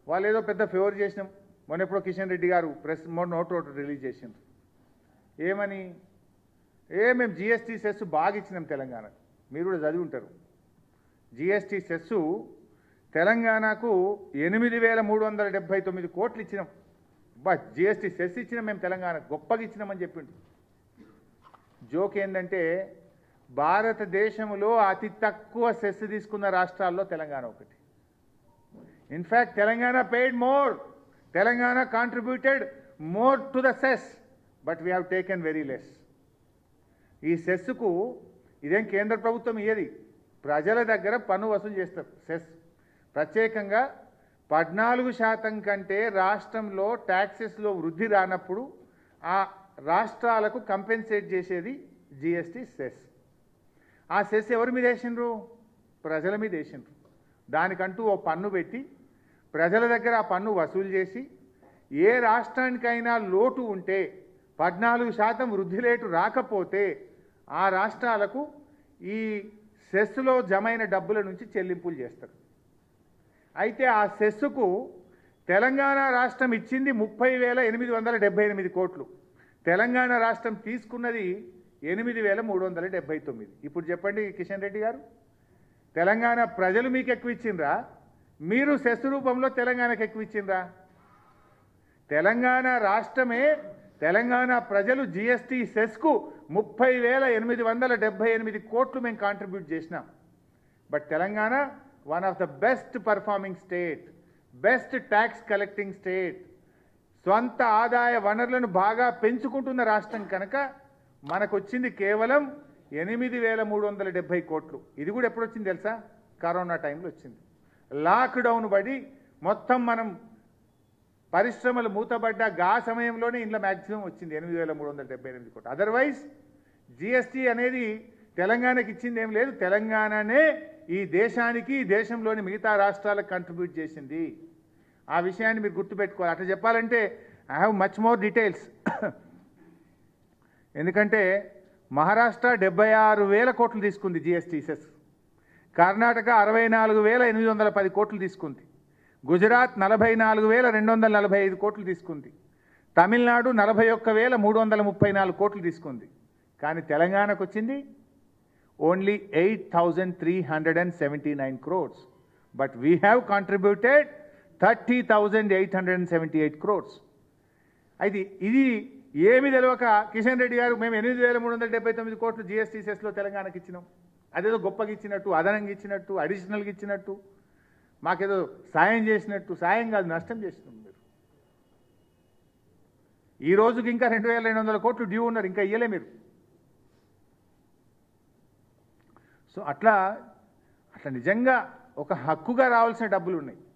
వాళ్ళు ఏదో పెద్ద ఫేవర్ చేసినాం మొన్న ఎప్పుడో కిషన్ రెడ్డి గారు ప్రెస్ మొన్న నోట్ ఒకటి రిలీజ్ చేసిండ్రు ఏమని ఏ మేము జిఎస్టీ సెస్ బాగా ఇచ్చినాం తెలంగాణ మీరు కూడా చదివి ఉంటారు జిఎస్టీ సెస్సు తెలంగాణకు ఎనిమిది వేల మూడు వందల డెబ్బై తొమ్మిది కోట్లు ఇచ్చినాం బా జిఎస్టీ సెస్ ఇచ్చినాం మేము తెలంగాణ గొప్పగా ఇచ్చినామని చెప్పిండు జోక్ ఏంటంటే భారతదేశంలో అతి తక్కువ సెస్ తీసుకున్న రాష్ట్రాల్లో తెలంగాణ ఒకటి in fact Telangana paid more Telangana contributed more to the cess but we have taken very less ఈ సెస్కు ఇదేం కేంద్ర ప్రభుత్వం ఇయ్యది ప్రజల దగ్గర పన్ను వసూలు చేస్తారు సెస్ ప్రత్యేకంగా పద్నాలుగు శాతం కంటే రాష్ట్రంలో ట్యాక్సెస్లో వృద్ధి రానప్పుడు ఆ రాష్ట్రాలకు కంపెన్సేట్ చేసేది జిఎస్టీ సెస్ ఆ సెస్ ఎవరి మీద వేసిండ్రు ప్రజల మీద వేసిండ్రు దానికంటూ ఓ పన్ను పెట్టి ప్రజల దగ్గర ఆ పన్ను వసూలు చేసి ఏ రాష్ట్రానికైనా లోటు ఉంటే పద్నాలుగు శాతం వృద్ధి రేటు రాకపోతే ఆ రాష్ట్రాలకు ఈ సెస్లో జమైన డబ్బుల నుంచి చెల్లింపులు చేస్తారు అయితే ఆ సెస్సుకు తెలంగాణ రాష్ట్రం ఇచ్చింది ముప్పై వేల ఎనిమిది వందల డెబ్బై ఎనిమిది కోట్లు తెలంగాణ రాష్ట్రం తీసుకున్నది ఎనిమిది వేల మూడు వందల డెబ్బై తొమ్మిది ఇప్పుడు చెప్పండి కిషన్ రెడ్డి గారు తెలంగాణ ప్రజలు మీకు ఎక్కువ ఇచ్చిండ్రా మీరు సెస్ రూపంలో తెలంగాణకు ఎక్కువ ఇచ్చిండ్రా తెలంగాణ రాష్ట్రమే తెలంగాణ ప్రజలు జిఎస్టీ సెస్కు ముప్పై వేల ఎనిమిది వందల డెబ్బై ఎనిమిది కోట్లు మేము కాంట్రిబ్యూట్ చేసినాం but Telangana one of the best performing state best tax collecting state స్వంత ఆదాయ వనరులను బాగా పెంచుకుంటున్న రాష్ట్రం కనుక మనకు వచ్చింది కేవలం ఎనిమిది వేల మూడు వందల డెబ్బై కోట్లు ఇది కూడా ఎప్పుడు వచ్చింది తెలుసా కరోనా టైంలో వచ్చింది లాక్డౌన్ పడి మొత్తం మనం పరిశ్రమలు మూతబడ్డ గా సమయంలోనే ఇంట్లో మ్యాక్సిమం వచ్చింది ఎనిమిది వేల మూడు వందల డెబ్బై ఎనిమిది కోట్లు అదర్వైజ్ జిఎస్టీ అనేది తెలంగాణకి ఇచ్చింది ఏం లేదు తెలంగాణనే ఈ దేశానికి ఈ దేశంలోని మిగతా రాష్ట్రాలకు కంట్రిబ్యూట్ చేసింది ఆ విషయాన్ని మీరు గుర్తుపెట్టుకోవాలి అట్లా చెప్పాలంటే I have much more details ఎందుకంటే మహారాష్ట్ర డెబ్బై ఆరు వేల కోట్లు తీసుకుంది జిఎస్టీ సెస్ కర్ణాటక అరవై నాలుగు వేల ఎనిమిది వందల పది కోట్లు తీసుకుంది గుజరాత్ నలభై నాలుగు వేల రెండు వందల నలభై ఐదు కోట్లు తీసుకుంది తమిళనాడు నలభై ఒక్క వేల మూడు వందల ముప్పై నాలుగు కోట్లు తీసుకుంది కానీ తెలంగాణకు వచ్చింది only eight thousand three hundred and seventy nine crores but we have contributed thirty thousand eight hundred and seventy eight crores అయితే ఇది ఏమి తెలియక కిషన్ రెడ్డి గారు మేము ఎనిమిది వేల మూడు వందల డెబ్బై తొమ్మిది కోట్లు జిఎస్టీ సెస్లో తెలంగాణకి ఇచ్చినాం అదేదో గొప్పగా ఇచ్చినట్టు అదనంగా ఇచ్చినట్టు అడిషనల్గా ఇచ్చినట్టు మాకేదో సాయం చేసినట్టు సాయం కాదు నష్టం చేసినాం మీరు ఈ రోజుకి ఇంకా రెండు వేల రెండు వందల కోట్లు డ్యూ ఉన్నారు ఇంకా ఇయ్యలే మీరు సో అట్లా అట్లా నిజంగా ఒక హక్కుగా రావాల్సిన డబ్బులు ఉన్నాయి